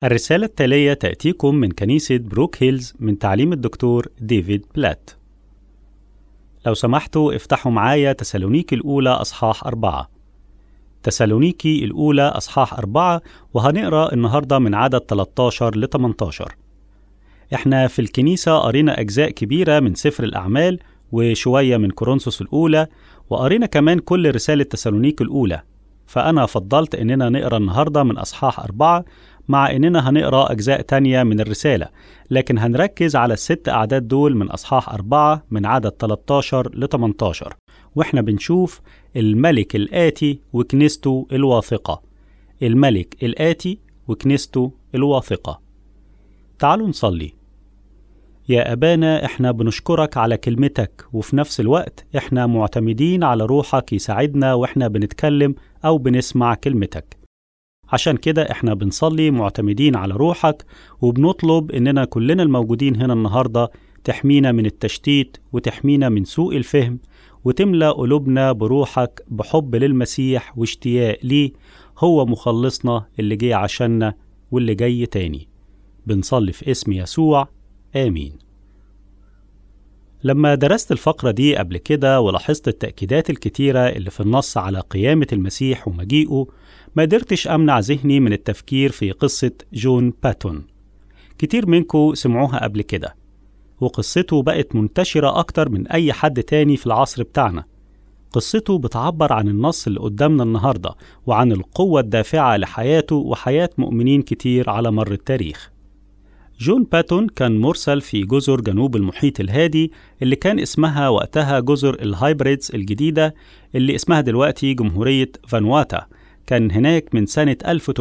الرسالة التالية تأتيكم من كنيسة بروك هيلز من تعليم الدكتور ديفيد بلات لو سمحتوا افتحوا معايا تسالونيكي الأولى أصحاح أربعة تسالونيكي الأولى أصحاح أربعة وهنقرأ النهاردة من عدد 13 ل 18 احنا في الكنيسة قرينا أجزاء كبيرة من سفر الأعمال وشوية من كورنثوس الأولى وقرينا كمان كل رسالة تسالونيك الأولى فأنا فضلت إننا نقرأ النهاردة من أصحاح أربعة مع إننا هنقرأ أجزاء تانية من الرسالة لكن هنركز على الست أعداد دول من أصحاح أربعة من عدد 13 ل 18 وإحنا بنشوف الملك الآتي وكنيسته الواثقة الملك الآتي وكنيسته الواثقة تعالوا نصلي يا أبانا إحنا بنشكرك على كلمتك وفي نفس الوقت إحنا معتمدين على روحك يساعدنا وإحنا بنتكلم أو بنسمع كلمتك عشان كده إحنا بنصلي معتمدين على روحك وبنطلب إننا كلنا الموجودين هنا النهاردة تحمينا من التشتيت وتحمينا من سوء الفهم وتملأ قلوبنا بروحك بحب للمسيح واشتياق ليه هو مخلصنا اللي جه عشاننا واللي جاي تاني بنصلي في اسم يسوع آمين لما درست الفقرة دي قبل كده ولاحظت التأكيدات الكتيرة اللي في النص على قيامة المسيح ومجيئه ما قدرتش أمنع ذهني من التفكير في قصة جون باتون كتير منكم سمعوها قبل كده وقصته بقت منتشرة أكتر من أي حد تاني في العصر بتاعنا قصته بتعبر عن النص اللي قدامنا النهاردة وعن القوة الدافعة لحياته وحياة مؤمنين كتير على مر التاريخ جون باتون كان مرسل في جزر جنوب المحيط الهادي اللي كان اسمها وقتها جزر الهايبريدز الجديدة اللي اسمها دلوقتي جمهورية فانواتا كان هناك من سنة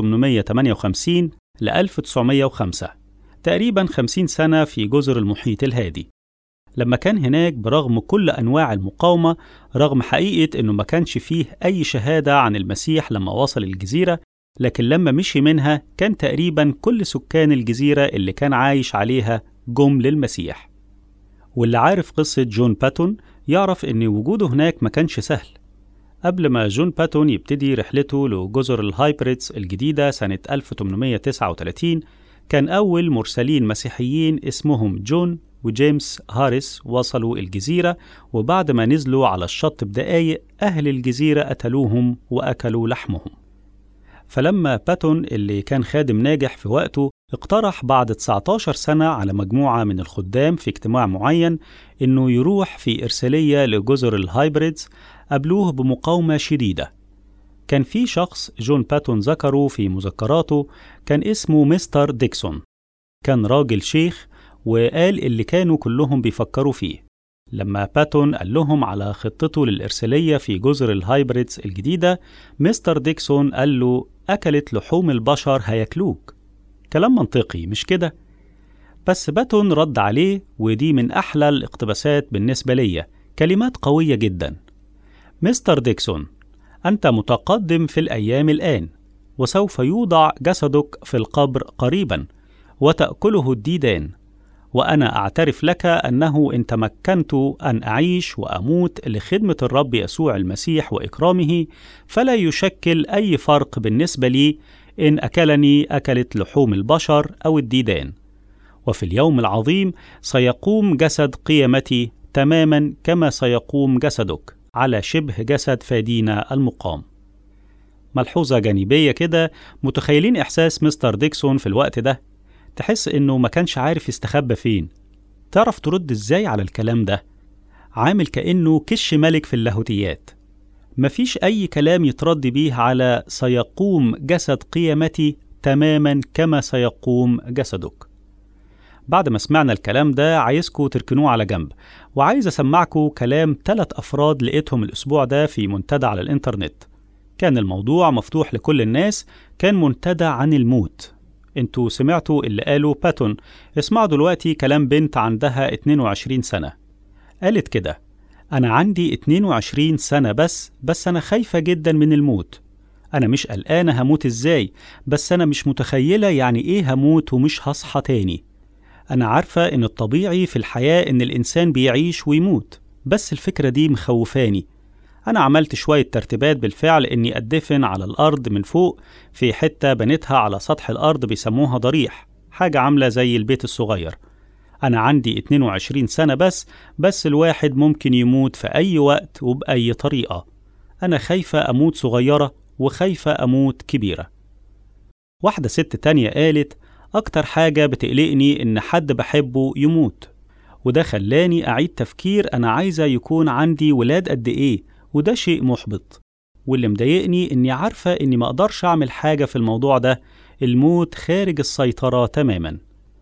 1858 ل 1905 تقريبا 50 سنة في جزر المحيط الهادي لما كان هناك برغم كل أنواع المقاومة رغم حقيقة إنه ما كانش فيه أي شهادة عن المسيح لما وصل الجزيرة لكن لما مشي منها كان تقريبا كل سكان الجزيرة اللي كان عايش عليها جم للمسيح واللي عارف قصة جون باتون يعرف إن وجوده هناك ما كانش سهل قبل ما جون باتون يبتدي رحلته لجزر الهايبريدز الجديدة سنة 1839 كان أول مرسلين مسيحيين اسمهم جون وجيمس هاريس وصلوا الجزيرة وبعد ما نزلوا على الشط بدقايق أهل الجزيرة قتلوهم وأكلوا لحمهم فلما باتون اللي كان خادم ناجح في وقته اقترح بعد 19 سنة على مجموعة من الخدام في اجتماع معين إنه يروح في إرسالية لجزر الهايبريدز قابلوه بمقاومة شديدة كان في شخص جون باتون ذكره في مذكراته كان اسمه مستر ديكسون كان راجل شيخ وقال اللي كانوا كلهم بيفكروا فيه لما باتون قال لهم على خطته للإرسالية في جزر الهايبريدز الجديدة مستر ديكسون قال له أكلت لحوم البشر هياكلوك كلام منطقي مش كده؟ بس باتون رد عليه ودي من أحلى الاقتباسات بالنسبة ليا كلمات قوية جدا مستر ديكسون أنت متقدم في الأيام الآن وسوف يوضع جسدك في القبر قريبا وتأكله الديدان وأنا أعترف لك أنه إن تمكنت أن أعيش وأموت لخدمة الرب يسوع المسيح وإكرامه فلا يشكل أي فرق بالنسبة لي إن أكلني أكلت لحوم البشر أو الديدان وفي اليوم العظيم سيقوم جسد قيامتي تماما كما سيقوم جسدك على شبه جسد فادينا المقام ملحوظة جانبية كده متخيلين إحساس مستر ديكسون في الوقت ده تحس إنه ما كانش عارف يستخبى فين تعرف ترد إزاي على الكلام ده عامل كأنه كش ملك في اللاهوتيات مفيش أي كلام يترد بيه على سيقوم جسد قيامتي تماما كما سيقوم جسدك بعد ما سمعنا الكلام ده عايزكم تركنوه على جنب وعايز أسمعكم كلام ثلاث أفراد لقيتهم الأسبوع ده في منتدى على الإنترنت كان الموضوع مفتوح لكل الناس كان منتدى عن الموت انتوا سمعتوا اللي قاله باتون اسمعوا دلوقتي كلام بنت عندها 22 سنة قالت كده أنا عندي 22 سنة بس بس أنا خايفة جدا من الموت أنا مش قلقانة هموت إزاي بس أنا مش متخيلة يعني إيه هموت ومش هصحى تاني أنا عارفة إن الطبيعي في الحياة إن الإنسان بيعيش ويموت بس الفكرة دي مخوفاني أنا عملت شوية ترتيبات بالفعل إني أدفن على الأرض من فوق في حتة بنيتها على سطح الأرض بيسموها ضريح حاجة عاملة زي البيت الصغير أنا عندي 22 سنة بس بس الواحد ممكن يموت في أي وقت وبأي طريقة أنا خايفة أموت صغيرة وخايفة أموت كبيرة واحدة ست تانية قالت أكتر حاجة بتقلقني إن حد بحبه يموت وده خلاني أعيد تفكير أنا عايزة يكون عندي ولاد قد إيه وده شيء محبط واللي مضايقني إني عارفة إني ما أقدرش أعمل حاجة في الموضوع ده الموت خارج السيطرة تماما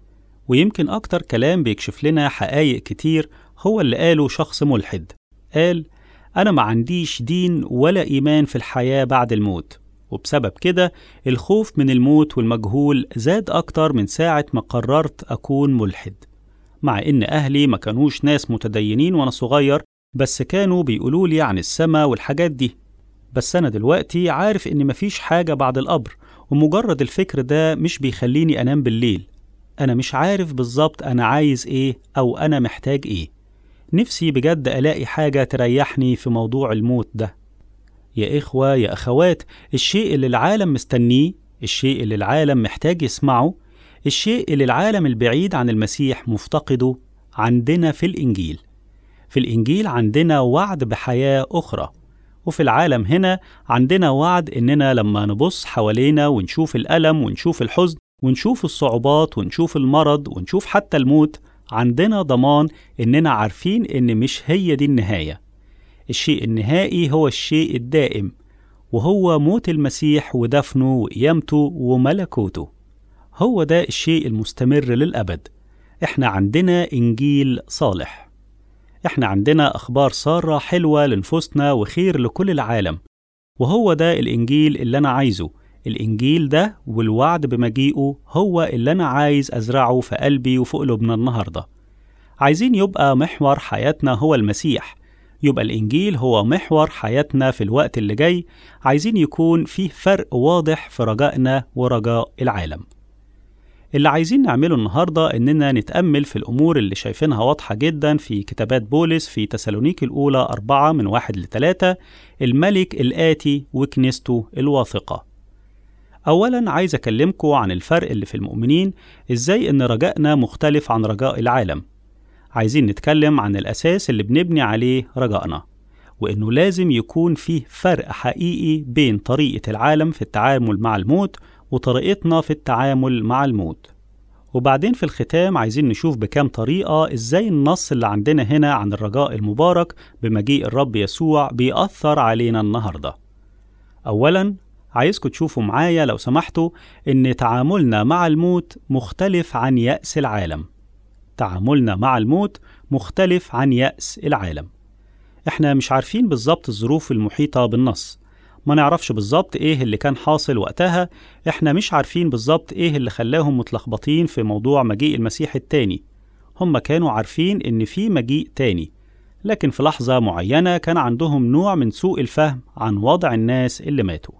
ويمكن أكتر كلام بيكشف لنا حقايق كتير هو اللي قاله شخص ملحد قال أنا ما عنديش دين ولا إيمان في الحياة بعد الموت وبسبب كده الخوف من الموت والمجهول زاد أكتر من ساعة ما قررت أكون ملحد مع إن أهلي ما كانوش ناس متدينين وأنا صغير بس كانوا بيقولوا لي عن السما والحاجات دي بس أنا دلوقتي عارف إن مفيش حاجة بعد القبر ومجرد الفكر ده مش بيخليني أنام بالليل أنا مش عارف بالظبط أنا عايز إيه أو أنا محتاج إيه نفسي بجد ألاقي حاجة تريحني في موضوع الموت ده يا إخوة يا أخوات الشيء اللي العالم مستنيه الشيء اللي العالم محتاج يسمعه الشيء اللي العالم البعيد عن المسيح مفتقده عندنا في الإنجيل في الإنجيل عندنا وعد بحياة أخرى وفي العالم هنا عندنا وعد إننا لما نبص حوالينا ونشوف الألم ونشوف الحزن ونشوف الصعوبات ونشوف المرض ونشوف حتى الموت عندنا ضمان إننا عارفين إن مش هي دي النهاية الشيء النهائي هو الشيء الدائم وهو موت المسيح ودفنه وقيامته وملكوته هو ده الشيء المستمر للأبد إحنا عندنا إنجيل صالح إحنا عندنا أخبار سارة حلوة لنفوسنا وخير لكل العالم وهو ده الإنجيل اللي أنا عايزه الإنجيل ده والوعد بمجيئه هو اللي أنا عايز أزرعه في قلبي وفي قلوبنا النهاردة عايزين يبقى محور حياتنا هو المسيح يبقى الإنجيل هو محور حياتنا في الوقت اللي جاي عايزين يكون فيه فرق واضح في رجائنا ورجاء العالم اللي عايزين نعمله النهاردة إننا نتأمل في الأمور اللي شايفينها واضحة جدا في كتابات بولس في تسالونيك الأولى أربعة من واحد لتلاتة الملك الآتي وكنيسته الواثقة أولا عايز أكلمكم عن الفرق اللي في المؤمنين إزاي إن رجائنا مختلف عن رجاء العالم عايزين نتكلم عن الأساس اللي بنبني عليه رجائنا وإنه لازم يكون فيه فرق حقيقي بين طريقة العالم في التعامل مع الموت وطريقتنا في التعامل مع الموت وبعدين في الختام عايزين نشوف بكام طريقة إزاي النص اللي عندنا هنا عن الرجاء المبارك بمجيء الرب يسوع بيأثر علينا النهاردة أولا عايزكم تشوفوا معايا لو سمحتوا إن تعاملنا مع الموت مختلف عن يأس العالم تعاملنا مع الموت مختلف عن يأس العالم احنا مش عارفين بالظبط الظروف المحيطة بالنص ما نعرفش بالظبط ايه اللي كان حاصل وقتها احنا مش عارفين بالظبط ايه اللي خلاهم متلخبطين في موضوع مجيء المسيح التاني هم كانوا عارفين ان في مجيء تاني لكن في لحظة معينة كان عندهم نوع من سوء الفهم عن وضع الناس اللي ماتوا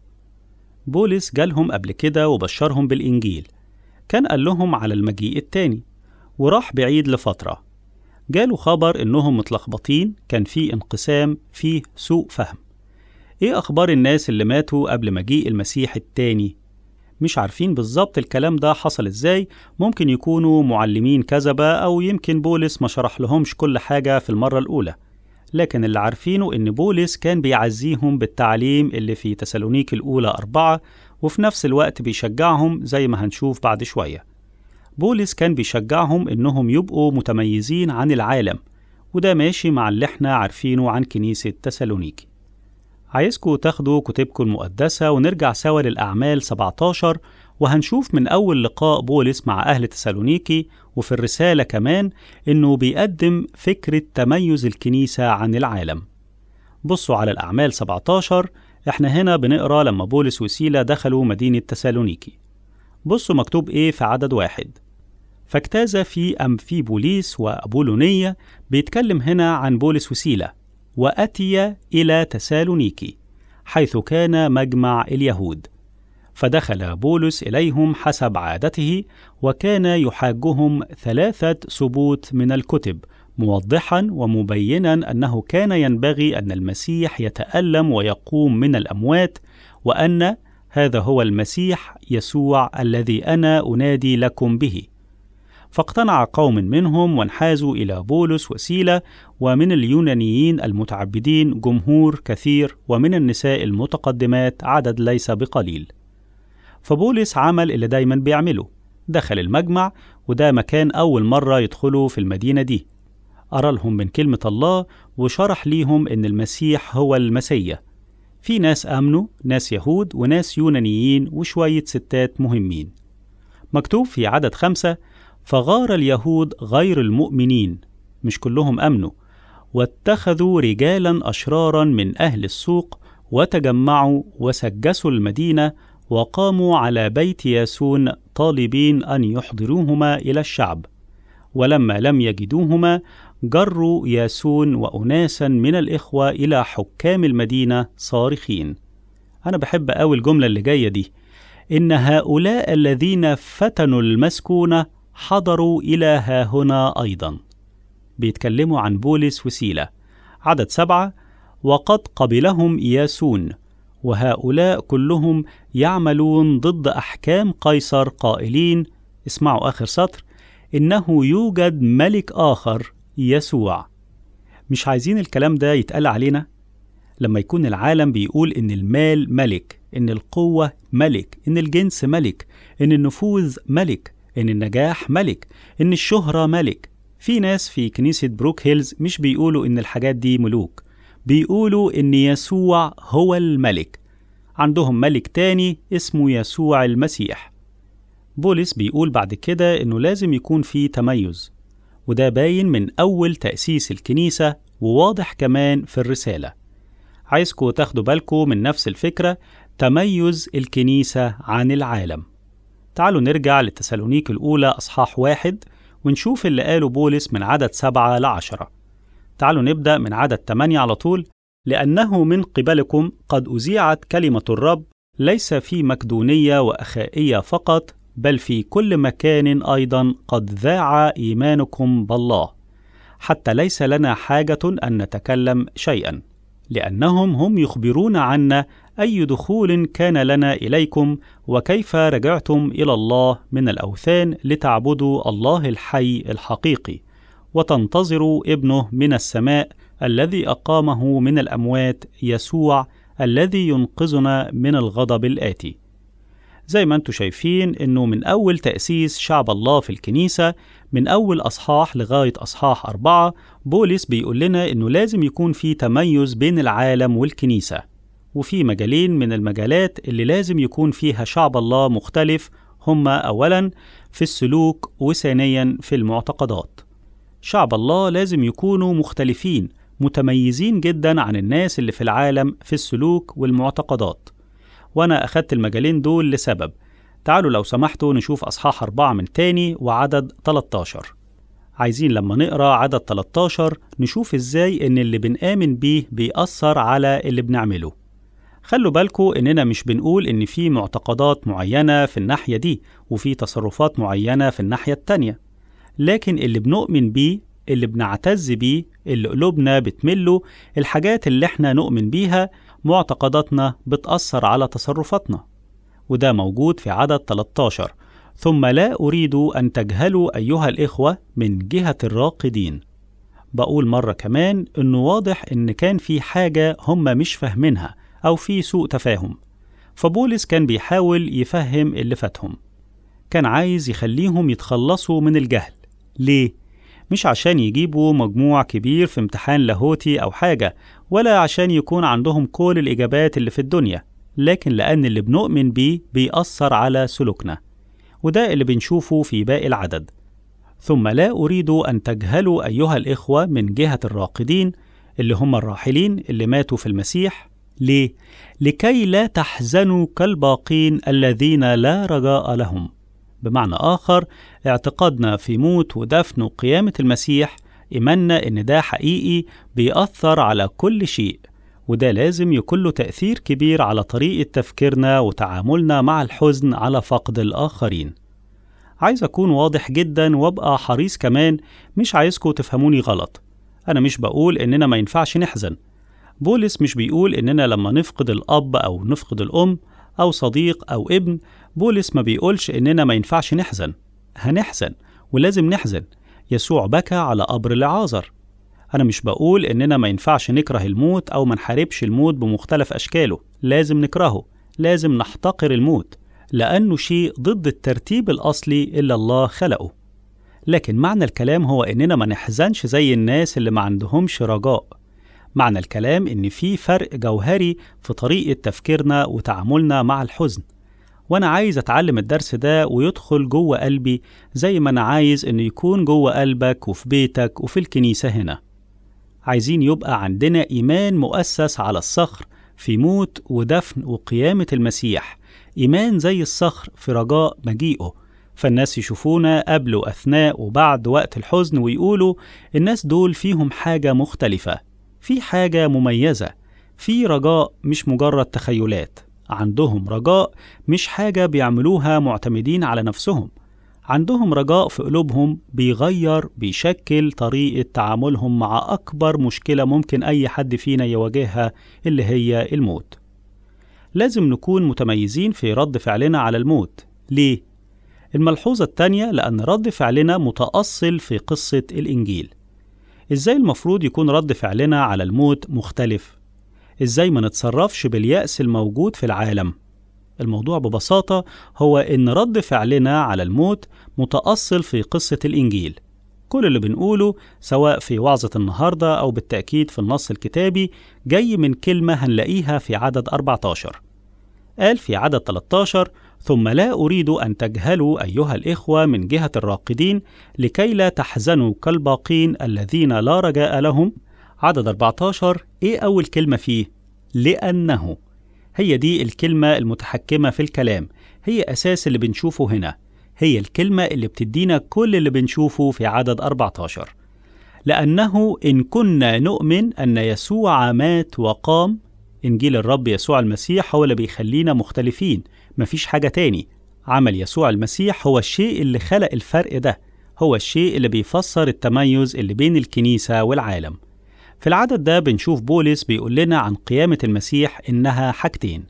بولس جالهم قبل كده وبشرهم بالإنجيل كان قال لهم على المجيء التاني وراح بعيد لفترة جاله خبر إنهم متلخبطين كان في انقسام فيه سوء فهم إيه أخبار الناس اللي ماتوا قبل مجيء المسيح التاني؟ مش عارفين بالظبط الكلام ده حصل إزاي ممكن يكونوا معلمين كذبة أو يمكن بولس ما شرح لهمش كل حاجة في المرة الأولى لكن اللي عارفينه إن بولس كان بيعزيهم بالتعليم اللي في تسالونيك الأولى أربعة وفي نفس الوقت بيشجعهم زي ما هنشوف بعد شوية بولس كان بيشجعهم إنهم يبقوا متميزين عن العالم وده ماشي مع اللي احنا عارفينه عن كنيسة تسالونيكي عايزكم تاخدوا كتبكم المقدسة ونرجع سوا للأعمال 17 وهنشوف من أول لقاء بولس مع أهل تسالونيكي وفي الرسالة كمان إنه بيقدم فكرة تميز الكنيسة عن العالم بصوا على الأعمال 17 إحنا هنا بنقرأ لما بولس وسيلة دخلوا مدينة تسالونيكي بصوا مكتوب إيه في عدد واحد فاجتاز في أمفيبوليس وأبولونية بيتكلم هنا عن بولس وسيلة وأتي إلى تسالونيكي حيث كان مجمع اليهود فدخل بولس إليهم حسب عادته وكان يحاجهم ثلاثة سبوت من الكتب موضحا ومبينا أنه كان ينبغي أن المسيح يتألم ويقوم من الأموات وأن هذا هو المسيح يسوع الذي أنا أنادي لكم به فاقتنع قوم منهم وانحازوا إلى بولس وسيلة ومن اليونانيين المتعبدين جمهور كثير ومن النساء المتقدمات عدد ليس بقليل فبولس عمل اللي دايما بيعمله دخل المجمع وده مكان أول مرة يدخلوا في المدينة دي أرى لهم من كلمة الله وشرح ليهم إن المسيح هو المسيح في ناس آمنوا ناس يهود وناس يونانيين وشوية ستات مهمين مكتوب في عدد خمسة فغار اليهود غير المؤمنين مش كلهم امنوا واتخذوا رجالا اشرارا من اهل السوق وتجمعوا وسجسوا المدينه وقاموا على بيت ياسون طالبين ان يحضروهما الى الشعب ولما لم يجدوهما جروا ياسون واناسا من الاخوه الى حكام المدينه صارخين انا بحب قوي الجمله اللي جايه دي ان هؤلاء الذين فتنوا المسكونه حضروا إلى ها هنا أيضا بيتكلموا عن بولس وسيلة عدد سبعة وقد قبلهم ياسون وهؤلاء كلهم يعملون ضد أحكام قيصر قائلين اسمعوا آخر سطر إنه يوجد ملك آخر يسوع مش عايزين الكلام ده يتقال علينا لما يكون العالم بيقول إن المال ملك إن القوة ملك إن الجنس ملك إن النفوذ ملك إن النجاح ملك إن الشهرة ملك في ناس في كنيسة بروك هيلز مش بيقولوا إن الحاجات دي ملوك بيقولوا إن يسوع هو الملك عندهم ملك تاني اسمه يسوع المسيح بولس بيقول بعد كده إنه لازم يكون في تميز وده باين من أول تأسيس الكنيسة وواضح كمان في الرسالة عايزكم تاخدوا بالكم من نفس الفكرة تميز الكنيسة عن العالم تعالوا نرجع لتسالونيك الأولى أصحاح واحد ونشوف اللي قاله بولس من عدد سبعة لعشرة تعالوا نبدأ من عدد تمانية على طول لأنه من قبلكم قد أذيعت كلمة الرب ليس في مكدونية وأخائية فقط بل في كل مكان أيضا قد ذاع إيمانكم بالله حتى ليس لنا حاجة أن نتكلم شيئا لأنهم هم يخبرون عنا أي دخول كان لنا إليكم وكيف رجعتم إلى الله من الأوثان لتعبدوا الله الحي الحقيقي وتنتظروا ابنه من السماء الذي أقامه من الأموات يسوع الذي ينقذنا من الغضب الآتي زي ما انتم شايفين انه من اول تأسيس شعب الله في الكنيسة من اول اصحاح لغاية اصحاح اربعة بولس بيقول لنا انه لازم يكون في تميز بين العالم والكنيسة وفي مجالين من المجالات اللي لازم يكون فيها شعب الله مختلف هما أولا في السلوك وثانيا في المعتقدات شعب الله لازم يكونوا مختلفين متميزين جدا عن الناس اللي في العالم في السلوك والمعتقدات وأنا أخدت المجالين دول لسبب تعالوا لو سمحتوا نشوف أصحاح أربعة من تاني وعدد 13 عايزين لما نقرأ عدد 13 نشوف إزاي إن اللي بنآمن بيه بيأثر على اللي بنعمله خلوا بالكم إننا مش بنقول إن في معتقدات معينة في الناحية دي وفي تصرفات معينة في الناحية التانية لكن اللي بنؤمن بيه اللي بنعتز بيه اللي قلوبنا بتمله الحاجات اللي احنا نؤمن بيها معتقداتنا بتأثر على تصرفاتنا وده موجود في عدد 13 ثم لا أريد أن تجهلوا أيها الإخوة من جهة الراقدين بقول مرة كمان إنه واضح إن كان في حاجة هم مش فاهمينها أو في سوء تفاهم فبولس كان بيحاول يفهم اللي فاتهم كان عايز يخليهم يتخلصوا من الجهل ليه؟ مش عشان يجيبوا مجموع كبير في امتحان لاهوتي أو حاجة ولا عشان يكون عندهم كل الإجابات اللي في الدنيا لكن لأن اللي بنؤمن بيه بيأثر على سلوكنا وده اللي بنشوفه في باقي العدد ثم لا أريد أن تجهلوا أيها الإخوة من جهة الراقدين اللي هم الراحلين اللي ماتوا في المسيح ليه؟ لكي لا تحزنوا كالباقين الذين لا رجاء لهم بمعنى آخر اعتقادنا في موت ودفن وقيامة المسيح إيماننا إن ده حقيقي بيأثر على كل شيء وده لازم يكون له تأثير كبير على طريقة تفكيرنا وتعاملنا مع الحزن على فقد الآخرين عايز أكون واضح جدا وأبقى حريص كمان مش عايزكم تفهموني غلط أنا مش بقول إننا ما ينفعش نحزن بولس مش بيقول إننا لما نفقد الأب أو نفقد الأم أو صديق أو ابن بولس ما بيقولش إننا ما ينفعش نحزن هنحزن ولازم نحزن يسوع بكى على قبر لعازر أنا مش بقول إننا ما ينفعش نكره الموت أو ما نحاربش الموت بمختلف أشكاله لازم نكرهه لازم نحتقر الموت لأنه شيء ضد الترتيب الأصلي اللي الله خلقه لكن معنى الكلام هو إننا ما نحزنش زي الناس اللي ما عندهمش رجاء معنى الكلام إن في فرق جوهري في طريقة تفكيرنا وتعاملنا مع الحزن وأنا عايز أتعلم الدرس ده ويدخل جوه قلبي زي ما أنا عايز إنه يكون جوه قلبك وفي بيتك وفي الكنيسة هنا عايزين يبقى عندنا إيمان مؤسس على الصخر في موت ودفن وقيامة المسيح إيمان زي الصخر في رجاء مجيئه فالناس يشوفونا قبل وأثناء وبعد وقت الحزن ويقولوا الناس دول فيهم حاجة مختلفة في حاجة مميزة في رجاء مش مجرد تخيلات عندهم رجاء مش حاجة بيعملوها معتمدين على نفسهم عندهم رجاء في قلوبهم بيغير بيشكل طريقة تعاملهم مع أكبر مشكلة ممكن أي حد فينا يواجهها اللي هي الموت لازم نكون متميزين في رد فعلنا على الموت ليه؟ الملحوظة التانية لأن رد فعلنا متأصل في قصة الإنجيل إزاي المفروض يكون رد فعلنا على الموت مختلف؟ إزاي ما نتصرفش باليأس الموجود في العالم؟ الموضوع ببساطة هو إن رد فعلنا على الموت متأصل في قصة الإنجيل كل اللي بنقوله سواء في وعظة النهاردة أو بالتأكيد في النص الكتابي جاي من كلمة هنلاقيها في عدد 14 قال في عدد 13 ثم لا أريد أن تجهلوا أيها الإخوة من جهة الراقدين لكي لا تحزنوا كالباقين الذين لا رجاء لهم عدد 14 إيه أول كلمة فيه؟ لأنه هي دي الكلمة المتحكمة في الكلام هي أساس اللي بنشوفه هنا هي الكلمة اللي بتدينا كل اللي بنشوفه في عدد 14 لأنه إن كنا نؤمن أن يسوع مات وقام إنجيل الرب يسوع المسيح هو اللي بيخلينا مختلفين مفيش حاجة تاني عمل يسوع المسيح هو الشيء اللي خلق الفرق ده هو الشيء اللي بيفسر التميز اللي بين الكنيسة والعالم في العدد ده بنشوف بولس بيقول لنا عن قيامة المسيح إنها حاجتين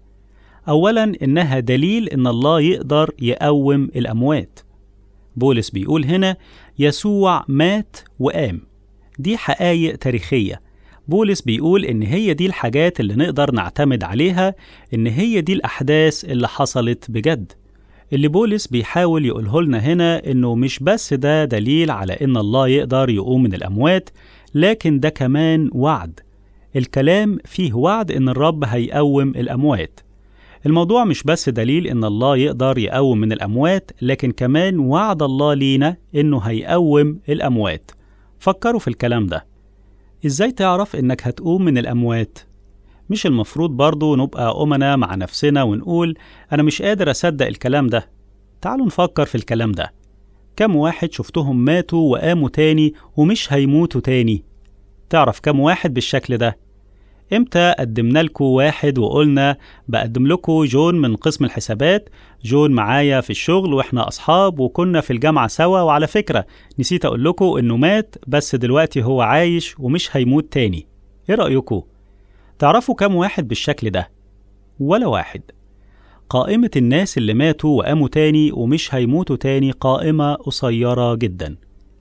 أولا إنها دليل إن الله يقدر يقوم الأموات بولس بيقول هنا يسوع مات وقام دي حقائق تاريخية بولس بيقول إن هي دي الحاجات اللي نقدر نعتمد عليها إن هي دي الأحداث اللي حصلت بجد اللي بولس بيحاول يقوله لنا هنا إنه مش بس ده دليل على إن الله يقدر يقوم من الأموات لكن ده كمان وعد الكلام فيه وعد إن الرب هيقوم الأموات الموضوع مش بس دليل إن الله يقدر يقوم من الأموات لكن كمان وعد الله لينا إنه هيقوم الأموات فكروا في الكلام ده إزاي تعرف إنك هتقوم من الأموات؟ مش المفروض برضو نبقى أمنا مع نفسنا ونقول أنا مش قادر أصدق الكلام ده تعالوا نفكر في الكلام ده كم واحد شفتهم ماتوا وقاموا تاني ومش هيموتوا تاني تعرف كم واحد بالشكل ده امتى قدمنا لكم واحد وقلنا بقدم لكم جون من قسم الحسابات جون معايا في الشغل واحنا اصحاب وكنا في الجامعه سوا وعلى فكره نسيت اقول لكم انه مات بس دلوقتي هو عايش ومش هيموت تاني ايه رايكم تعرفوا كم واحد بالشكل ده ولا واحد قائمة الناس اللي ماتوا وقاموا تاني ومش هيموتوا تاني قائمة قصيرة جدا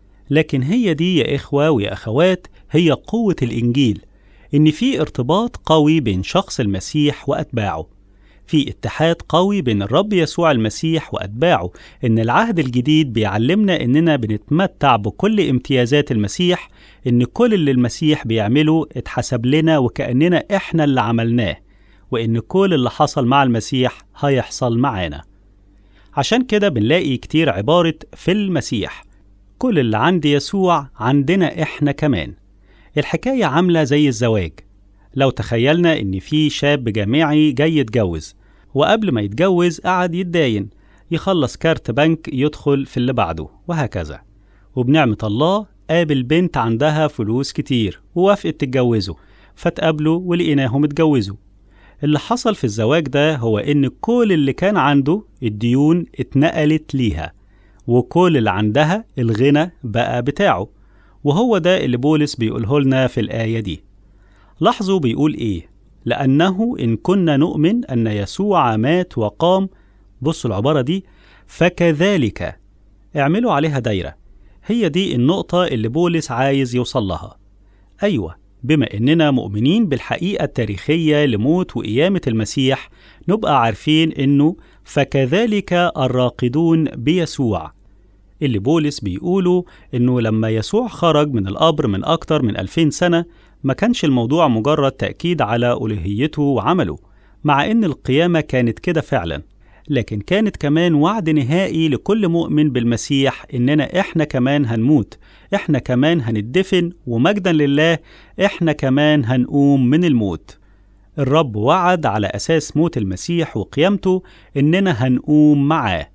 لكن هي دي يا إخوة ويا أخوات هي قوة الإنجيل إن في ارتباط قوي بين شخص المسيح وأتباعه في اتحاد قوي بين الرب يسوع المسيح وأتباعه إن العهد الجديد بيعلمنا إننا بنتمتع بكل امتيازات المسيح إن كل اللي المسيح بيعمله اتحسب لنا وكأننا إحنا اللي عملناه وإن كل اللي حصل مع المسيح هيحصل معانا عشان كده بنلاقي كتير عبارة في المسيح كل اللي عند يسوع عندنا إحنا كمان الحكاية عاملة زي الزواج لو تخيلنا إن في شاب جامعي جاي يتجوز وقبل ما يتجوز قعد يتداين يخلص كارت بنك يدخل في اللي بعده وهكذا وبنعمة الله قابل بنت عندها فلوس كتير ووافقت تتجوزه فتقابلوا ولقيناهم اتجوزوا اللي حصل في الزواج ده هو إن كل اللي كان عنده الديون اتنقلت ليها وكل اللي عندها الغنى بقى بتاعه وهو ده اللي بولس بيقوله لنا في الآية دي لاحظوا بيقول إيه لأنه إن كنا نؤمن أن يسوع مات وقام بصوا العبارة دي فكذلك اعملوا عليها دايرة هي دي النقطة اللي بولس عايز يوصل لها أيوة بما إننا مؤمنين بالحقيقة التاريخية لموت وقيامة المسيح نبقى عارفين إنه فكذلك الراقدون بيسوع اللي بولس بيقوله إنه لما يسوع خرج من القبر من أكتر من ألفين سنة ما كانش الموضوع مجرد تأكيد على ألوهيته وعمله مع إن القيامة كانت كده فعلا لكن كانت كمان وعد نهائي لكل مؤمن بالمسيح إننا إحنا كمان هنموت إحنا كمان هندفن ومجدا لله إحنا كمان هنقوم من الموت الرب وعد على أساس موت المسيح وقيامته إننا هنقوم معاه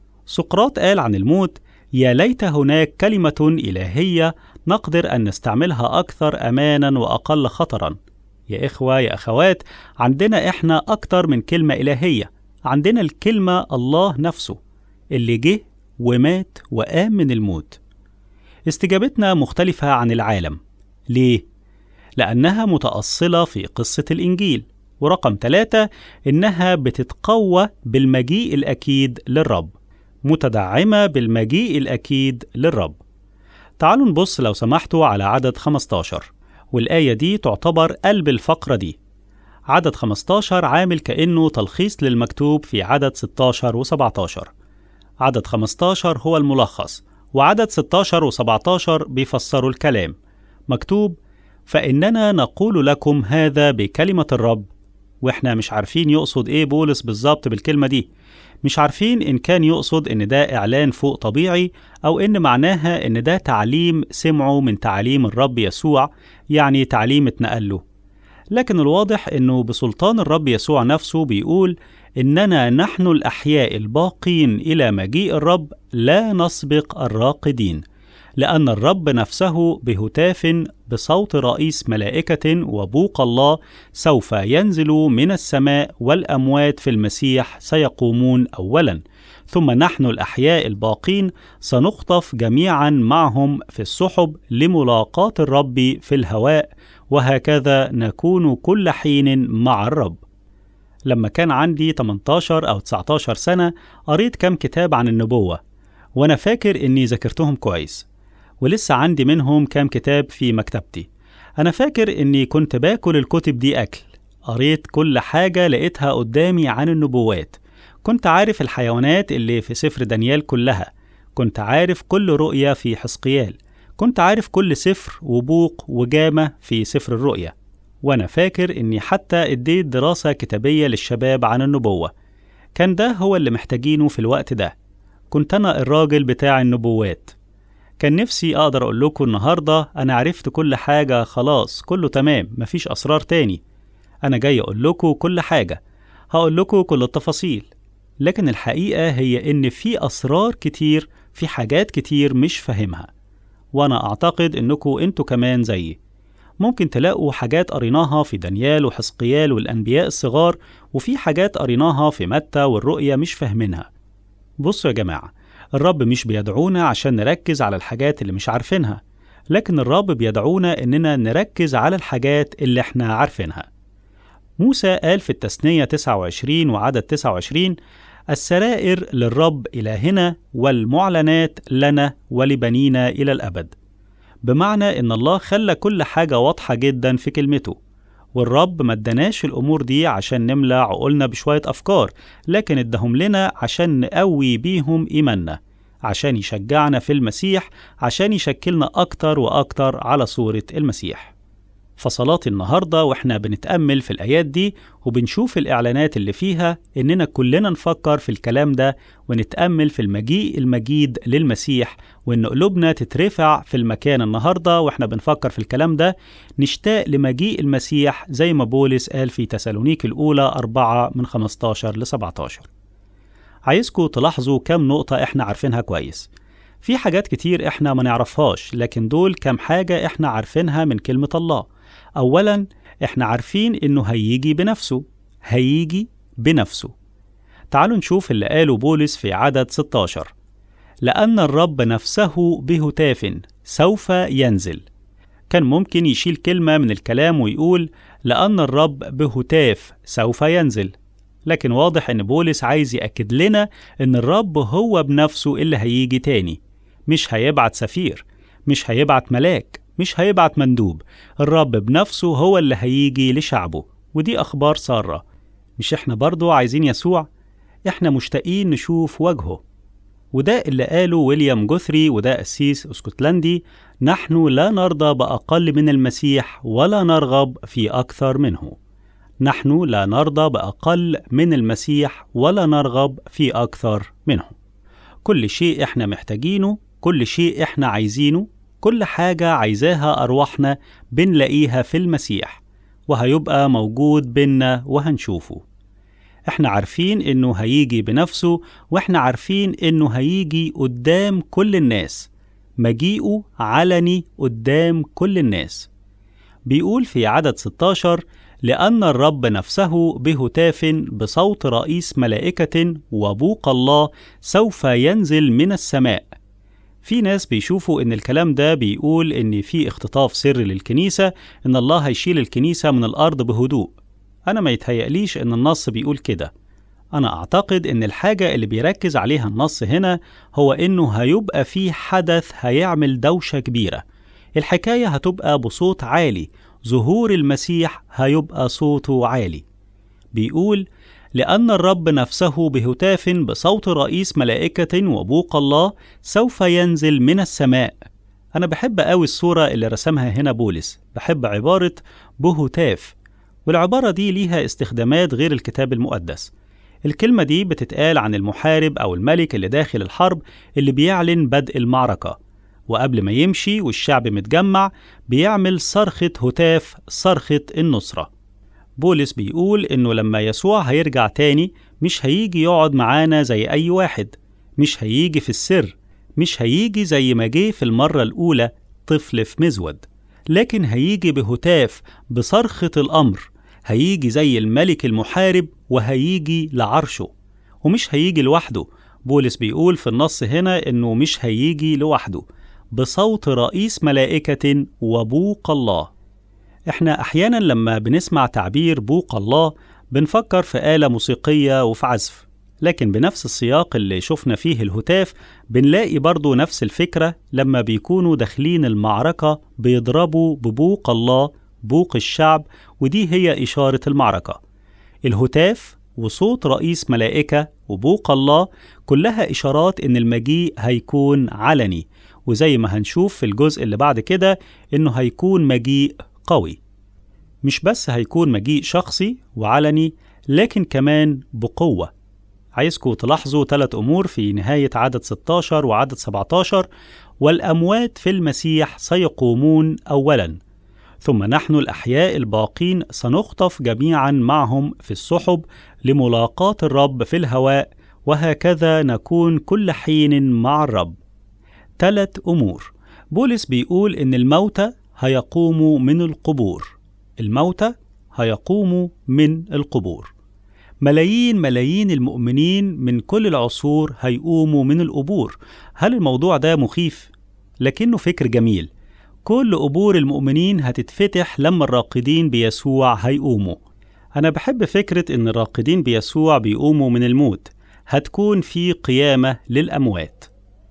سقراط قال عن الموت يا ليت هناك كلمة إلهية نقدر أن نستعملها أكثر أمانا وأقل خطرا يا إخوة يا أخوات عندنا إحنا أكتر من كلمة إلهية عندنا الكلمة الله نفسه اللي جه ومات وقام من الموت استجابتنا مختلفة عن العالم ليه؟ لأنها متأصلة في قصة الإنجيل ورقم ثلاثة إنها بتتقوى بالمجيء الأكيد للرب متدعمة بالمجيء الأكيد للرب تعالوا نبص لو سمحتوا على عدد 15 والآية دي تعتبر قلب الفقرة دي عدد 15 عامل كأنه تلخيص للمكتوب في عدد 16 و 17 عدد 15 هو الملخص وعدد 16 و 17 بيفسروا الكلام مكتوب فإننا نقول لكم هذا بكلمة الرب وإحنا مش عارفين يقصد إيه بولس بالظبط بالكلمة دي مش عارفين إن كان يقصد إن ده إعلان فوق طبيعي أو إن معناها إن ده تعليم سمعه من تعليم الرب يسوع يعني تعليم اتنقل له لكن الواضح إنه بسلطان الرب يسوع نفسه بيقول إننا نحن الأحياء الباقين إلى مجيء الرب لا نسبق الراقدين لأن الرب نفسه بهتاف بصوت رئيس ملائكة وبوق الله سوف ينزل من السماء والأموات في المسيح سيقومون أولا ثم نحن الأحياء الباقين سنخطف جميعا معهم في السحب لملاقاة الرب في الهواء وهكذا نكون كل حين مع الرب لما كان عندي 18 أو 19 سنة قريت كم كتاب عن النبوة وأنا فاكر إني ذاكرتهم كويس ولسه عندي منهم كام كتاب في مكتبتي أنا فاكر إني كنت باكل الكتب دي أكل قريت كل حاجة لقيتها قدامي عن النبوات كنت عارف الحيوانات اللي في سفر دانيال كلها كنت عارف كل رؤية في حسقيال كنت عارف كل سفر وبوق وجامة في سفر الرؤية وأنا فاكر إني حتى اديت دراسة كتابية للشباب عن النبوة كان ده هو اللي محتاجينه في الوقت ده كنت أنا الراجل بتاع النبوات كان نفسي أقدر أقول لكم النهاردة أنا عرفت كل حاجة خلاص كله تمام مفيش أسرار تاني أنا جاي أقول لكم كل حاجة هقول لكم كل التفاصيل لكن الحقيقة هي إن في أسرار كتير في حاجات كتير مش فاهمها وأنا أعتقد إنكم أنتوا كمان زيي ممكن تلاقوا حاجات قريناها في دانيال وحزقيال والأنبياء الصغار وفي حاجات قريناها في متى والرؤية مش فاهمينها بصوا يا جماعة الرب مش بيدعونا عشان نركز على الحاجات اللي مش عارفينها لكن الرب بيدعونا إننا نركز على الحاجات اللي احنا عارفينها موسى قال في التثنية 29 وعدد 29 السرائر للرب إلهنا والمعلنات لنا ولبنينا إلى الأبد بمعنى إن الله خلى كل حاجة واضحة جدا في كلمته والرب ما اداناش الأمور دي عشان نملى عقولنا بشوية أفكار لكن اداهم لنا عشان نقوي بيهم إيماننا عشان يشجعنا في المسيح عشان يشكلنا أكتر وأكتر على صورة المسيح فصلاتي النهاردة وإحنا بنتأمل في الآيات دي وبنشوف الإعلانات اللي فيها إننا كلنا نفكر في الكلام ده ونتأمل في المجيء المجيد للمسيح وإن قلوبنا تترفع في المكان النهاردة وإحنا بنفكر في الكلام ده نشتاق لمجيء المسيح زي ما بولس قال في تسالونيك الأولى 4 من 15 ل 17 عايزكم تلاحظوا كام نقطة إحنا عارفينها كويس في حاجات كتير إحنا ما نعرفهاش لكن دول كام حاجة إحنا عارفينها من كلمة الله أولا إحنا عارفين إنه هيجي بنفسه هيجي بنفسه تعالوا نشوف اللي قاله بولس في عدد 16 لأن الرب نفسه بهتاف سوف ينزل كان ممكن يشيل كلمة من الكلام ويقول لأن الرب بهتاف سوف ينزل لكن واضح إن بولس عايز يأكد لنا إن الرب هو بنفسه اللي هيجي تاني مش هيبعت سفير مش هيبعت ملاك مش هيبعت مندوب الرب بنفسه هو اللي هيجي لشعبه ودي أخبار سارة مش إحنا برضو عايزين يسوع إحنا مشتاقين نشوف وجهه وده اللي قاله ويليام جوثري وده قسيس اسكتلندي نحن لا نرضى بأقل من المسيح ولا نرغب في أكثر منه نحن لا نرضى بأقل من المسيح ولا نرغب في أكثر منه كل شيء إحنا محتاجينه كل شيء إحنا عايزينه كل حاجة عايزاها أرواحنا بنلاقيها في المسيح وهيبقى موجود بينا وهنشوفه احنا عارفين انه هيجي بنفسه واحنا عارفين انه هيجي قدام كل الناس مجيئه علني قدام كل الناس بيقول في عدد 16 لأن الرب نفسه بهتاف بصوت رئيس ملائكة وبوق الله سوف ينزل من السماء في ناس بيشوفوا إن الكلام ده بيقول إن في اختطاف سري للكنيسة إن الله هيشيل الكنيسة من الأرض بهدوء أنا ما يتهيأليش إن النص بيقول كده أنا أعتقد إن الحاجة اللي بيركز عليها النص هنا هو إنه هيبقى في حدث هيعمل دوشة كبيرة الحكاية هتبقى بصوت عالي ظهور المسيح هيبقى صوته عالي بيقول لأن الرب نفسه بهتاف بصوت رئيس ملائكة وبوق الله سوف ينزل من السماء أنا بحب أوي الصورة اللي رسمها هنا بولس بحب عبارة بهتاف والعبارة دي ليها استخدامات غير الكتاب المقدس الكلمة دي بتتقال عن المحارب أو الملك اللي داخل الحرب اللي بيعلن بدء المعركة وقبل ما يمشي والشعب متجمع بيعمل صرخة هتاف صرخة النصرة بولس بيقول إنه لما يسوع هيرجع تاني مش هيجي يقعد معانا زي أي واحد مش هيجي في السر مش هيجي زي ما جه في المرة الأولى طفل في مزود لكن هيجي بهتاف بصرخة الأمر هيجي زي الملك المحارب وهيجي لعرشه ومش هيجي لوحده بولس بيقول في النص هنا إنه مش هيجي لوحده بصوت رئيس ملائكة وبوق الله احنا احيانا لما بنسمع تعبير بوق الله بنفكر في آلة موسيقية وفي عزف لكن بنفس السياق اللي شفنا فيه الهتاف بنلاقي برضو نفس الفكرة لما بيكونوا داخلين المعركة بيضربوا ببوق الله بوق الشعب ودي هي إشارة المعركة الهتاف وصوت رئيس ملائكة وبوق الله كلها إشارات إن المجيء هيكون علني وزي ما هنشوف في الجزء اللي بعد كده إنه هيكون مجيء قوي مش بس هيكون مجيء شخصي وعلني لكن كمان بقوة عايزكم تلاحظوا ثلاث أمور في نهاية عدد 16 وعدد 17 والأموات في المسيح سيقومون أولا ثم نحن الأحياء الباقين سنخطف جميعا معهم في السحب لملاقاة الرب في الهواء وهكذا نكون كل حين مع الرب ثلاث أمور بولس بيقول إن الموتى هيقوموا من القبور الموتى هيقوموا من القبور ملايين ملايين المؤمنين من كل العصور هيقوموا من القبور هل الموضوع ده مخيف لكنه فكر جميل كل قبور المؤمنين هتتفتح لما الراقدين بيسوع هيقوموا أنا بحب فكرة إن الراقدين بيسوع بيقوموا من الموت هتكون في قيامة للأموات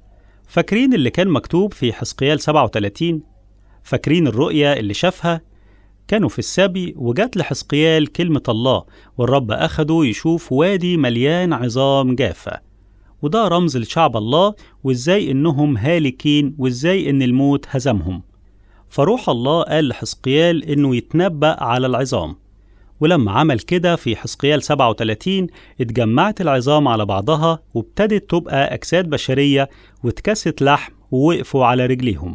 فاكرين اللي كان مكتوب في حزقيال 37 فاكرين الرؤية اللي شافها كانوا في السبي وجات لحزقيال كلمة الله والرب أخده يشوف وادي مليان عظام جافة وده رمز لشعب الله وإزاي إنهم هالكين وإزاي إن الموت هزمهم فروح الله قال لحزقيال إنه يتنبأ على العظام ولما عمل كده في حزقيال 37 اتجمعت العظام على بعضها وابتدت تبقى أجساد بشرية واتكست لحم ووقفوا على رجليهم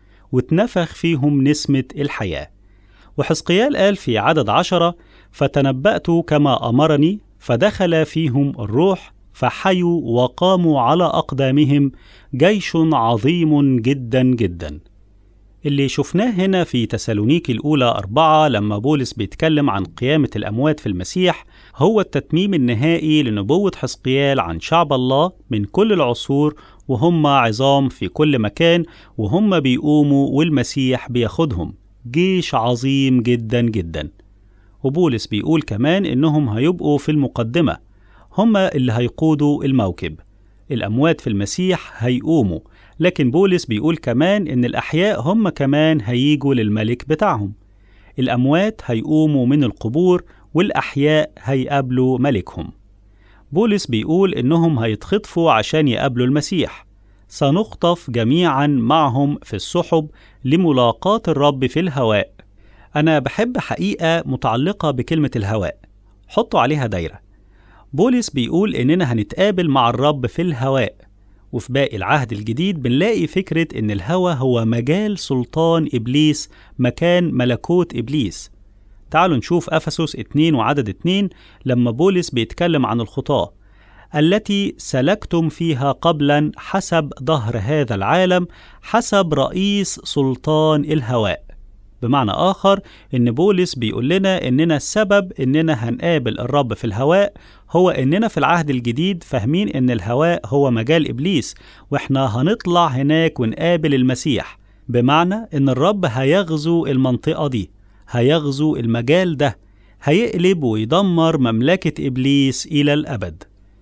واتنفخ فيهم نسمة الحياة وحزقيال قال في عدد عشرة فتنبأت كما أمرني فدخل فيهم الروح فحيوا وقاموا على أقدامهم جيش عظيم جدا جدا اللي شفناه هنا في تسالونيكي الأولى أربعة لما بولس بيتكلم عن قيامة الأموات في المسيح هو التتميم النهائي لنبوة حزقيال عن شعب الله من كل العصور وهم عظام في كل مكان وهم بيقوموا والمسيح بياخدهم جيش عظيم جدا جدا وبولس بيقول كمان إنهم هيبقوا في المقدمة هم اللي هيقودوا الموكب الأموات في المسيح هيقوموا لكن بولس بيقول كمان إن الأحياء هم كمان هيجوا للملك بتاعهم الأموات هيقوموا من القبور والأحياء هيقابلوا ملكهم بولس بيقول إنهم هيتخطفوا عشان يقابلوا المسيح سنخطف جميعا معهم في السحب لملاقاة الرب في الهواء أنا بحب حقيقة متعلقة بكلمة الهواء حطوا عليها دايرة بولس بيقول إننا هنتقابل مع الرب في الهواء وفي باقي العهد الجديد بنلاقي فكرة إن الهوى هو مجال سلطان إبليس مكان ملكوت إبليس تعالوا نشوف أفسس 2 وعدد 2 لما بولس بيتكلم عن الخطاة التي سلكتم فيها قبلا حسب ظهر هذا العالم حسب رئيس سلطان الهواء بمعنى آخر إن بولس بيقول لنا إننا السبب إننا هنقابل الرب في الهواء هو إننا في العهد الجديد فاهمين إن الهواء هو مجال إبليس وإحنا هنطلع هناك ونقابل المسيح بمعنى إن الرب هيغزو المنطقة دي هيغزو المجال ده هيقلب ويدمر مملكة إبليس إلى الأبد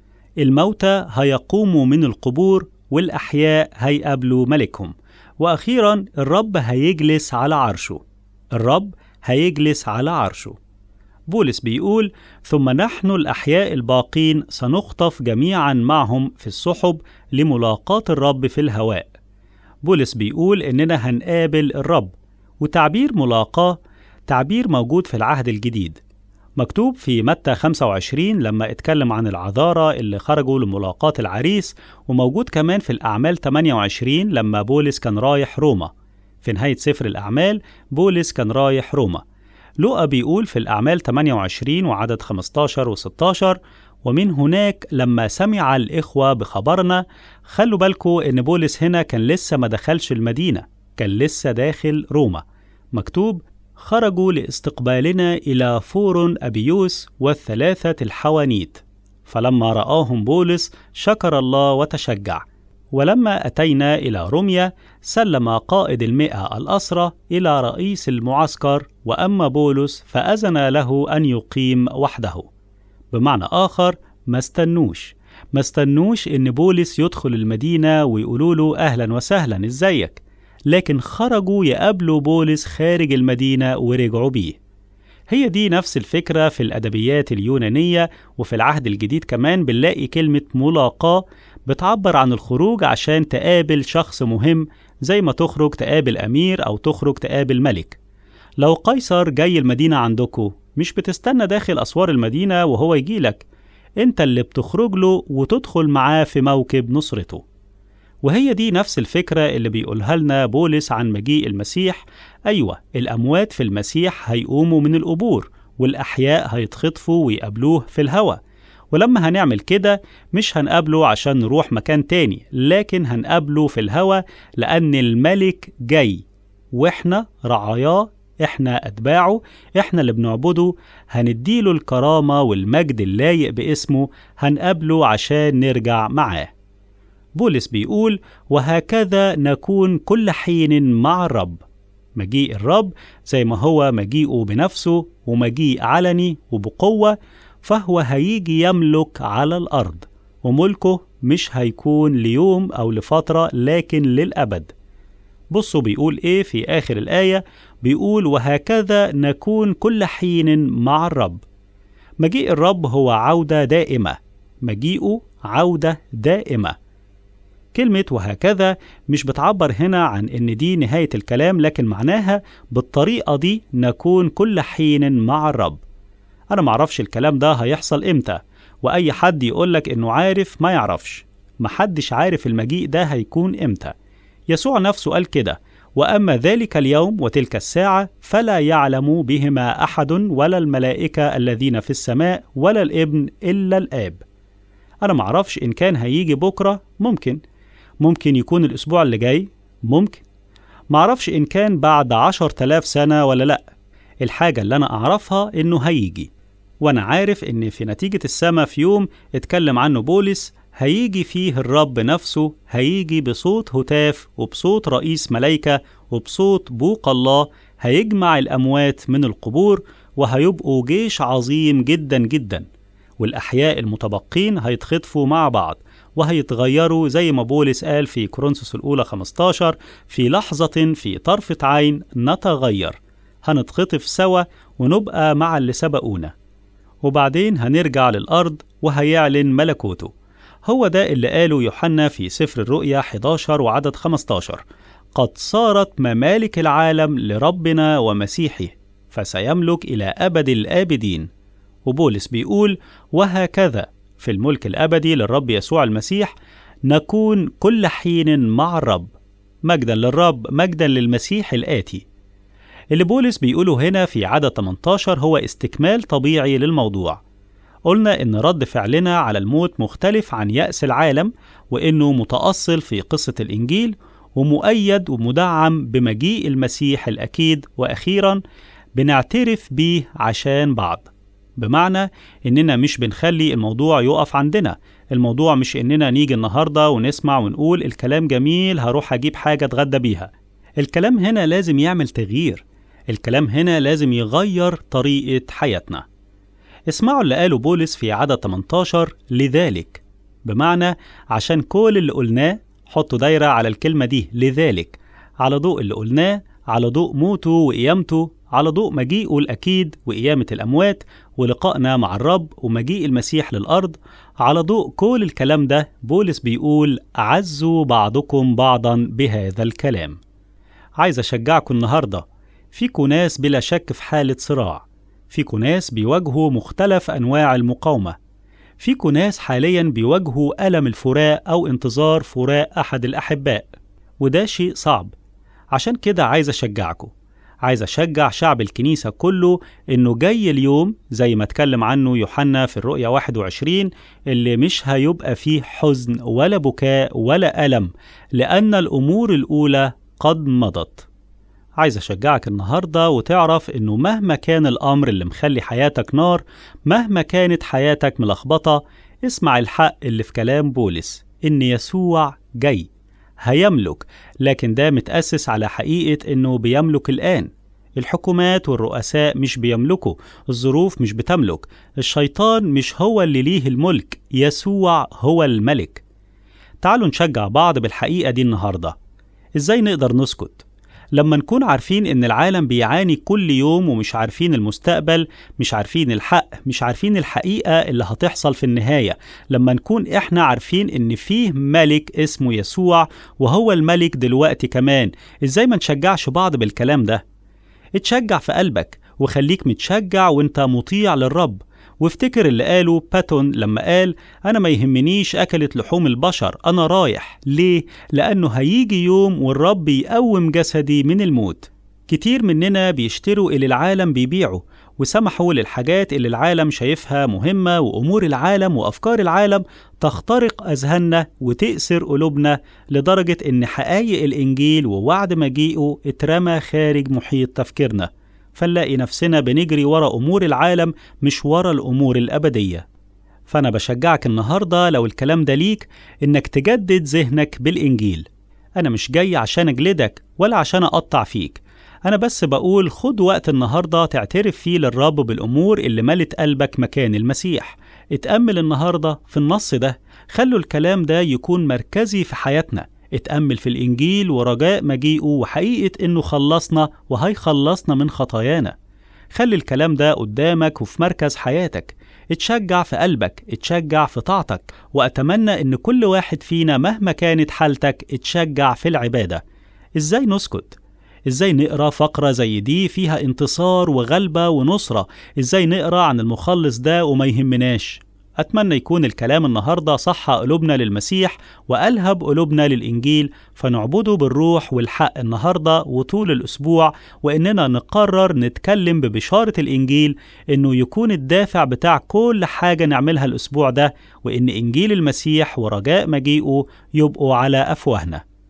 الموتى هيقوموا من القبور والأحياء هيقابلوا ملكهم وأخيرا الرب هيجلس على عرشه الرب هيجلس على عرشه بولس بيقول ثم نحن الأحياء الباقين سنخطف جميعا معهم في السحب لملاقاة الرب في الهواء بولس بيقول إننا هنقابل الرب وتعبير ملاقاة تعبير موجود في العهد الجديد مكتوب في متى 25 لما اتكلم عن العذارى اللي خرجوا لملاقاة العريس وموجود كمان في الأعمال 28 لما بولس كان رايح روما في نهاية سفر الأعمال بولس كان رايح روما لوقا بيقول في الأعمال 28 وعدد 15 و16 ومن هناك لما سمع الإخوة بخبرنا خلوا بالكم إن بولس هنا كان لسه ما دخلش المدينة كان لسه داخل روما مكتوب خرجوا لاستقبالنا إلى فور أبيوس والثلاثة الحوانيت فلما رآهم بولس شكر الله وتشجع ولما أتينا إلى روميا سلم قائد المئة الأسرى إلى رئيس المعسكر وأما بولس فأذن له أن يقيم وحده بمعنى آخر ما استنوش ما استنوش إن بولس يدخل المدينة ويقولوا له أهلا وسهلا إزيك لكن خرجوا يقابلوا بولس خارج المدينة ورجعوا بيه هي دي نفس الفكرة في الأدبيات اليونانية وفي العهد الجديد كمان بنلاقي كلمة ملاقاة بتعبر عن الخروج عشان تقابل شخص مهم زي ما تخرج تقابل أمير أو تخرج تقابل ملك لو قيصر جاي المدينة عندكم مش بتستنى داخل أسوار المدينة وهو يجيلك انت اللي بتخرج له وتدخل معاه في موكب نصرته وهي دي نفس الفكرة اللي بيقولها لنا بولس عن مجيء المسيح أيوة الأموات في المسيح هيقوموا من القبور والأحياء هيتخطفوا ويقابلوه في الهوى ولما هنعمل كده مش هنقابله عشان نروح مكان تاني لكن هنقابله في الهوى لأن الملك جاي وإحنا رعاياه إحنا أتباعه إحنا اللي بنعبده هنديله الكرامة والمجد اللايق باسمه هنقابله عشان نرجع معاه بولس بيقول وهكذا نكون كل حين مع الرب مجيء الرب زي ما هو مجيئه بنفسه ومجيء علني وبقوة فهو هيجي يملك على الأرض وملكه مش هيكون ليوم أو لفترة لكن للأبد بصوا بيقول إيه في آخر الآية بيقول وهكذا نكون كل حين مع الرب مجيء الرب هو عودة دائمة مجيئه عودة دائمة كلمة وهكذا مش بتعبر هنا عن إن دي نهاية الكلام لكن معناها بالطريقة دي نكون كل حين مع الرب أنا معرفش الكلام ده هيحصل إمتى وأي حد يقولك إنه عارف ما يعرفش محدش عارف المجيء ده هيكون إمتى يسوع نفسه قال كده وأما ذلك اليوم وتلك الساعة فلا يعلم بهما أحد ولا الملائكة الذين في السماء ولا الابن إلا الآب أنا معرفش إن كان هيجي بكرة ممكن ممكن يكون الأسبوع اللي جاي ممكن معرفش إن كان بعد عشر تلاف سنة ولا لأ الحاجة اللي أنا أعرفها إنه هيجي وأنا عارف إن في نتيجة السما في يوم اتكلم عنه بولس هيجي فيه الرب نفسه هيجي بصوت هتاف وبصوت رئيس ملايكة وبصوت بوق الله هيجمع الأموات من القبور وهيبقوا جيش عظيم جدا جدا والأحياء المتبقين هيتخطفوا مع بعض وهيتغيروا زي ما بولس قال في كورنثوس الأولى 15 في لحظة في طرفة عين نتغير هنتخطف سوا ونبقى مع اللي سبقونا وبعدين هنرجع للأرض وهيعلن ملكوته هو ده اللي قاله يوحنا في سفر الرؤيا 11 وعدد 15 قد صارت ممالك العالم لربنا ومسيحه فسيملك إلى أبد الآبدين وبولس بيقول وهكذا في الملك الأبدي للرب يسوع المسيح نكون كل حين مع الرب مجدا للرب مجدا للمسيح الآتي اللي بولس بيقوله هنا في عدد 18 هو استكمال طبيعي للموضوع قلنا إن رد فعلنا على الموت مختلف عن يأس العالم وإنه متأصل في قصة الإنجيل ومؤيد ومدعم بمجيء المسيح الأكيد وأخيرا بنعترف بيه عشان بعض بمعنى إننا مش بنخلي الموضوع يقف عندنا الموضوع مش إننا نيجي النهاردة ونسمع ونقول الكلام جميل هروح أجيب حاجة أتغدى بيها الكلام هنا لازم يعمل تغيير الكلام هنا لازم يغير طريقة حياتنا اسمعوا اللي قاله بولس في عدد 18 لذلك بمعنى عشان كل اللي قلناه حطوا دايرة على الكلمة دي لذلك على ضوء اللي قلناه على ضوء موته وقيامته على ضوء مجيئه الأكيد وقيامة الأموات ولقائنا مع الرب ومجيء المسيح للأرض على ضوء كل الكلام ده بولس بيقول أعزوا بعضكم بعضا بهذا الكلام عايز أشجعكم النهاردة فيكوا ناس بلا شك في حالة صراع فيكوا ناس بيواجهوا مختلف أنواع المقاومة فيكوا ناس حاليا بيواجهوا ألم الفراق أو انتظار فراق أحد الأحباء وده شيء صعب عشان كده عايز أشجعكم عايز أشجع شعب الكنيسة كله إنه جاي اليوم زي ما اتكلم عنه يوحنا في الرؤيا 21 اللي مش هيبقى فيه حزن ولا بكاء ولا ألم لأن الأمور الأولى قد مضت عايز أشجعك النهاردة وتعرف إنه مهما كان الأمر اللي مخلي حياتك نار مهما كانت حياتك ملخبطة اسمع الحق اللي في كلام بولس إن يسوع جاي هيملك لكن ده متأسس على حقيقة إنه بيملك الآن الحكومات والرؤساء مش بيملكوا الظروف مش بتملك الشيطان مش هو اللي ليه الملك يسوع هو الملك تعالوا نشجع بعض بالحقيقة دي النهاردة إزاي نقدر نسكت؟ لما نكون عارفين إن العالم بيعاني كل يوم ومش عارفين المستقبل مش عارفين الحق مش عارفين الحقيقة اللي هتحصل في النهاية لما نكون إحنا عارفين إن فيه ملك اسمه يسوع وهو الملك دلوقتي كمان إزاي ما نشجعش بعض بالكلام ده اتشجع في قلبك وخليك متشجع وانت مطيع للرب وافتكر اللي قاله باتون لما قال أنا ما يهمنيش أكلت لحوم البشر أنا رايح ليه؟ لأنه هيجي يوم والرب يقوم جسدي من الموت كتير مننا بيشتروا اللي العالم بيبيعه وسمحوا للحاجات اللي العالم شايفها مهمة وأمور العالم وأفكار العالم تخترق أذهاننا وتأسر قلوبنا لدرجة إن حقايق الإنجيل ووعد مجيئه اترمى خارج محيط تفكيرنا فنلاقي نفسنا بنجري ورا أمور العالم مش ورا الأمور الأبدية فأنا بشجعك النهاردة لو الكلام ده ليك إنك تجدد ذهنك بالإنجيل أنا مش جاي عشان أجلدك ولا عشان أقطع فيك أنا بس بقول خد وقت النهاردة تعترف فيه للرب بالأمور اللي ملت قلبك مكان المسيح اتأمل النهاردة في النص ده خلوا الكلام ده يكون مركزي في حياتنا اتأمل في الإنجيل ورجاء مجيئه وحقيقة إنه خلصنا وهيخلصنا من خطايانا خلي الكلام ده قدامك وفي مركز حياتك اتشجع في قلبك اتشجع في طاعتك وأتمنى إن كل واحد فينا مهما كانت حالتك اتشجع في العبادة إزاي نسكت؟ ازاي نقرا فقره زي دي فيها انتصار وغلبه ونصره ازاي نقرا عن المخلص ده وما يهمناش أتمنى يكون الكلام النهاردة صح قلوبنا للمسيح وألهب قلوبنا للإنجيل فنعبده بالروح والحق النهاردة وطول الأسبوع وإننا نقرر نتكلم ببشارة الإنجيل إنه يكون الدافع بتاع كل حاجة نعملها الأسبوع ده وإن إنجيل المسيح ورجاء مجيئه يبقوا على أفواهنا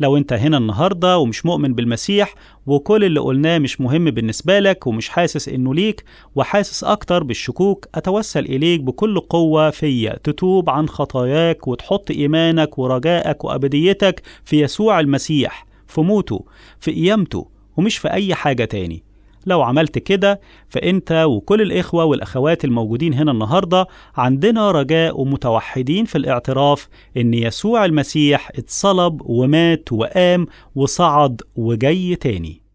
لو انت هنا النهارده ومش مؤمن بالمسيح وكل اللي قلناه مش مهم بالنسبه لك ومش حاسس انه ليك وحاسس اكتر بالشكوك اتوسل اليك بكل قوه فيا تتوب عن خطاياك وتحط ايمانك ورجائك وابديتك في يسوع المسيح في موته في قيامته ومش في اي حاجه تاني لو عملت كده فانت وكل الاخوه والاخوات الموجودين هنا النهارده عندنا رجاء ومتوحدين في الاعتراف ان يسوع المسيح اتصلب ومات وقام وصعد وجاي تاني